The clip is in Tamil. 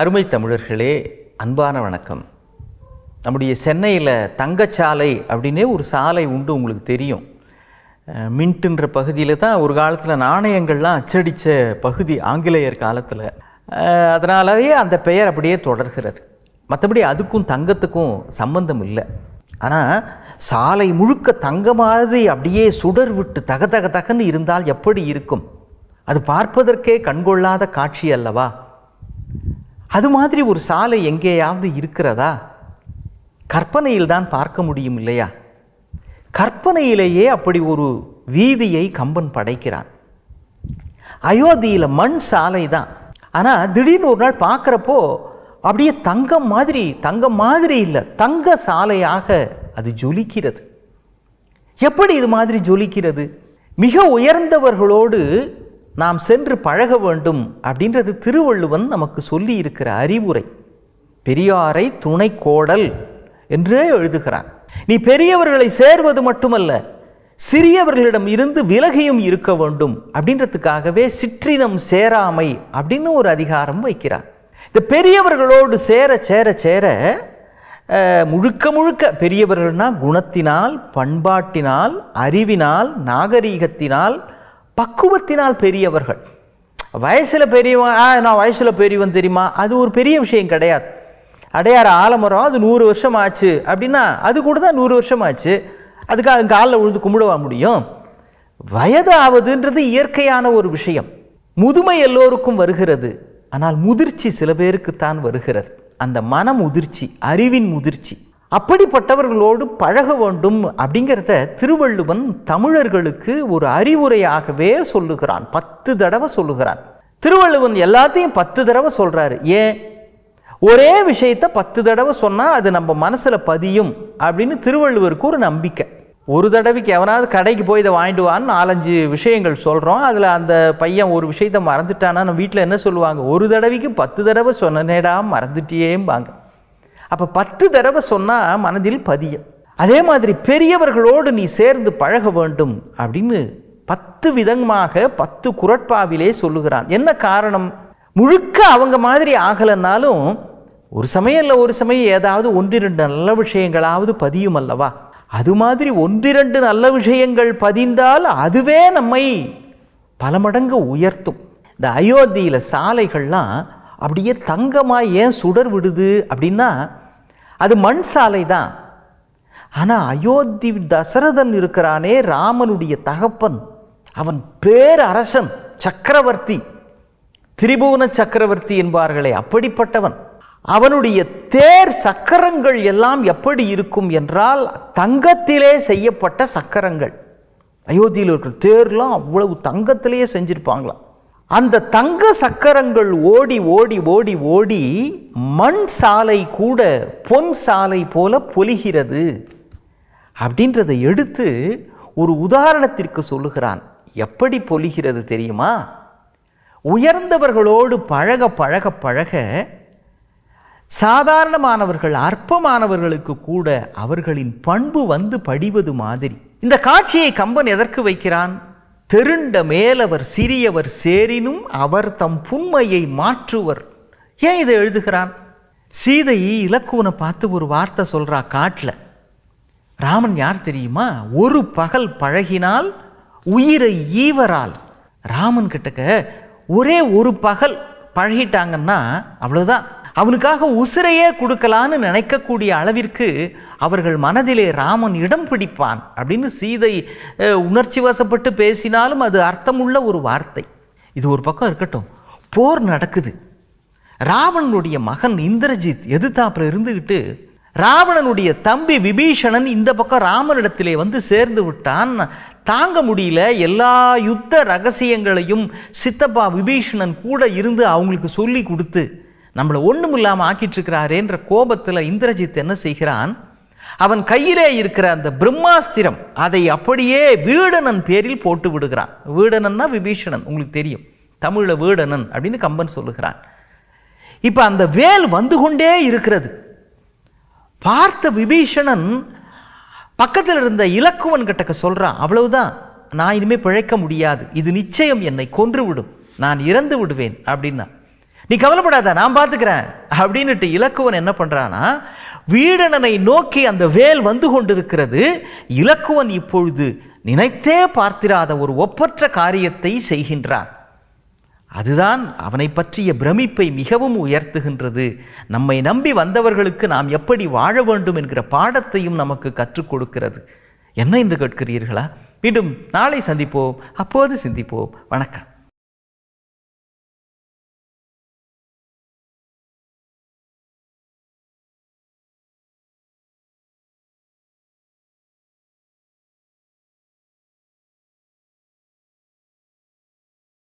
அருமை தமிழர்களே அன்பான வணக்கம் நம்முடைய சென்னையில் தங்கச்சாலை அப்படின்னே ஒரு சாலை உண்டு உங்களுக்கு தெரியும் அஹ், மின்ட்டுன்ற பகுதியில் தான் ஒரு காலத்தில் நாணயங்கள்லாம் அச்சடித்த பகுதி ஆங்கிலேயர் காலத்தில் அதனாலேயே அந்த பெயர் அப்படியே தொடர்கிறது மற்றபடி அதுக்கும் தங்கத்துக்கும் சம்பந்தம் இல்லை ஆனால் சாலை முழுக்க தங்க மாதிரி அப்படியே சுடர் விட்டு தக தக தகன்னு இருந்தால் எப்படி இருக்கும் அது பார்ப்பதற்கே கண்கொள்ளாத காட்சி அல்லவா அது மாதிரி ஒரு சாலை எங்கேயாவது இருக்கிறதா கற்பனையில் தான் பார்க்க முடியும் இல்லையா கற்பனையிலேயே அப்படி ஒரு வீதியை கம்பன் படைக்கிறான் அயோத்தியில் மண் சாலை தான் ஆனால் திடீர்னு ஒரு நாள் பார்க்குறப்போ அப்படியே தங்கம் மாதிரி தங்கம் மாதிரி இல்லை தங்க சாலையாக அது ஜொலிக்கிறது எப்படி இது மாதிரி ஜொலிக்கிறது மிக உயர்ந்தவர்களோடு நாம் சென்று பழக வேண்டும் அப்படின்றது திருவள்ளுவன் நமக்கு சொல்லி இருக்கிற அறிவுரை பெரியாரை துணை கோடல் என்றே எழுதுகிறான் நீ பெரியவர்களை சேர்வது மட்டுமல்ல சிறியவர்களிடம் இருந்து விலகியும் இருக்க வேண்டும் அப்படின்றதுக்காகவே சிற்றினம் சேராமை அப்படின்னு ஒரு அதிகாரம் வைக்கிறார் இந்த பெரியவர்களோடு சேர சேர சேர அஹ், முழுக்க முழுக்க பெரியவர்கள்னா குணத்தினால் பண்பாட்டினால் அறிவினால் நாகரீகத்தினால் பக்குவத்தினால் பெரியவர்கள் வயசில் பெரியவன் ஆ நான் வயசில் பெரியவன் தெரியுமா அது ஒரு பெரிய விஷயம் கிடையாது அடையாற ஆலமரம் அது நூறு வருஷம் ஆச்சு அப்படின்னா அது கூட தான் நூறு வருஷம் ஆச்சு அதுக்காக காலில் விழுந்து கும்பிடவா முடியும் வயது ஆவதுன்றது இயற்கையான ஒரு விஷயம் முதுமை எல்லோருக்கும் வருகிறது ஆனால் முதிர்ச்சி சில பேருக்குத்தான் வருகிறது அந்த மன முதிர்ச்சி அறிவின் முதிர்ச்சி அப்படிப்பட்டவர்களோடு பழக வேண்டும் அப்படிங்கிறத திருவள்ளுவன் தமிழர்களுக்கு ஒரு அறிவுரையாகவே சொல்லுகிறான் பத்து தடவை சொல்லுகிறான் திருவள்ளுவன் எல்லாத்தையும் பத்து தடவை சொல்றாரு ஏன் ஒரே விஷயத்த பத்து தடவை சொன்னால் அது நம்ம மனசில் பதியும் அப்படின்னு திருவள்ளுவருக்கு ஒரு நம்பிக்கை ஒரு தடவைக்கு எவனாவது கடைக்கு போய் இதை வாங்கிட்டு வான்னு நாலஞ்சு விஷயங்கள் சொல்கிறோம் அதில் அந்த பையன் ஒரு விஷயத்த மறந்துட்டானா நம்ம வீட்டில் என்ன சொல்லுவாங்க ஒரு தடவைக்கு பத்து தடவை சொன்னனேடா மறந்துட்டியேம்பாங்க அப்போ பத்து தடவை சொன்னால் மனதில் பதியும் அதே மாதிரி பெரியவர்களோடு நீ சேர்ந்து பழக வேண்டும் அப்படின்னு பத்து விதமாக பத்து குரட்பாவிலே சொல்லுகிறான் என்ன காரணம் முழுக்க அவங்க மாதிரி ஆகலைன்னாலும் ஒரு சமயம் இல்லை ஒரு சமயம் ஏதாவது ஒன்றிரண்டு நல்ல விஷயங்களாவது பதியும் அல்லவா அது மாதிரி ஒன்றிரண்டு நல்ல விஷயங்கள் பதிந்தால் அதுவே நம்மை பல மடங்கு உயர்த்தும் இந்த அயோத்தியில் சாலைகள்லாம் அப்படியே தங்கமாக ஏன் சுடர் விடுது அப்படின்னா அது மண் சாலை தான் ஆனால் அயோத்தி தசரதன் இருக்கிறானே ராமனுடைய தகப்பன் அவன் பேரரசன் சக்கரவர்த்தி திரிபுவன சக்கரவர்த்தி என்பார்களே அப்படிப்பட்டவன் அவனுடைய தேர் சக்கரங்கள் எல்லாம் எப்படி இருக்கும் என்றால் தங்கத்திலே செய்யப்பட்ட சக்கரங்கள் அயோத்தியில் இருக்கிற தேர்லாம் அவ்வளவு தங்கத்திலேயே செஞ்சிருப்பாங்களாம் அந்த தங்க சக்கரங்கள் ஓடி ஓடி ஓடி ஓடி மண் சாலை கூட பொன் சாலை போல பொலிகிறது அப்படின்றதை எடுத்து ஒரு உதாரணத்திற்கு சொல்லுகிறான் எப்படி பொலிகிறது தெரியுமா உயர்ந்தவர்களோடு பழக பழக பழக சாதாரணமானவர்கள் அற்பமானவர்களுக்கு கூட அவர்களின் பண்பு வந்து படிவது மாதிரி இந்த காட்சியை கம்பன் எதற்கு வைக்கிறான் தெருண்ட மேலவர் சிறியவர் சேரினும் அவர் தம் புண்மையை மாற்றுவர் ஏன் இதை எழுதுகிறான் சீதை இலக்குவனை பார்த்து ஒரு வார்த்தை சொல்றா காட்டில் ராமன் யார் தெரியுமா ஒரு பகல் பழகினால் உயிரை ஈவரால் ராமன் கிட்டக்க ஒரே ஒரு பகல் பழகிட்டாங்கன்னா அவ்வளவுதான் அவனுக்காக உசிரையே கொடுக்கலான்னு நினைக்கக்கூடிய அளவிற்கு அவர்கள் மனதிலே ராமன் இடம் பிடிப்பான் அப்படின்னு சீதை அஹ், உணர்ச்சி வசப்பட்டு பேசினாலும் அது அர்த்தமுள்ள ஒரு வார்த்தை இது ஒரு பக்கம் இருக்கட்டும் போர் நடக்குது ராவணனுடைய மகன் இந்திரஜித் எதிர்த்தாப்புல இருந்துக்கிட்டு ராவணனுடைய தம்பி விபீஷணன் இந்த பக்கம் ராமனிடத்திலே வந்து சேர்ந்து விட்டான் தாங்க முடியல எல்லா யுத்த ரகசியங்களையும் சித்தப்பா விபீஷணன் கூட இருந்து அவங்களுக்கு சொல்லி கொடுத்து நம்மளை ஒன்றும் இல்லாமல் ஆக்கிட்டு இருக்கிறாரேன்ற கோபத்தில் இந்திரஜித் என்ன செய்கிறான் அவன் கையிலே இருக்கிற அந்த பிரம்மாஸ்திரம் அதை அப்படியே வீடனன் பேரில் போட்டு விடுகிறான் வீடனன்னா விபீஷணன் உங்களுக்கு தெரியும் தமிழில் வீடனன் அப்படின்னு கம்பன் சொல்லுகிறான் இப்போ அந்த வேல் வந்து கொண்டே இருக்கிறது பார்த்த விபீஷணன் பக்கத்தில் இருந்த இலக்குவன் கிட்டக்க சொல்றான் அவ்வளவுதான் நான் இனிமே பிழைக்க முடியாது இது நிச்சயம் என்னை கொன்று விடும் நான் இறந்து விடுவேன் அப்படின்னா நீ கவலைப்படாத நான் பார்த்துக்கிறேன் அப்படின்னுட்டு இலக்குவன் என்ன பண்ணுறான்னா வீடணனை நோக்கி அந்த வேல் வந்து கொண்டிருக்கிறது இலக்குவன் இப்பொழுது நினைத்தே பார்த்திராத ஒரு ஒப்பற்ற காரியத்தை செய்கின்றான் அதுதான் அவனை பற்றிய பிரமிப்பை மிகவும் உயர்த்துகின்றது நம்மை நம்பி வந்தவர்களுக்கு நாம் எப்படி வாழ வேண்டும் என்கிற பாடத்தையும் நமக்கு கற்றுக் கொடுக்கிறது என்ன என்று கேட்கிறீர்களா மீண்டும் நாளை சந்திப்போம் அப்போது சிந்திப்போம் வணக்கம்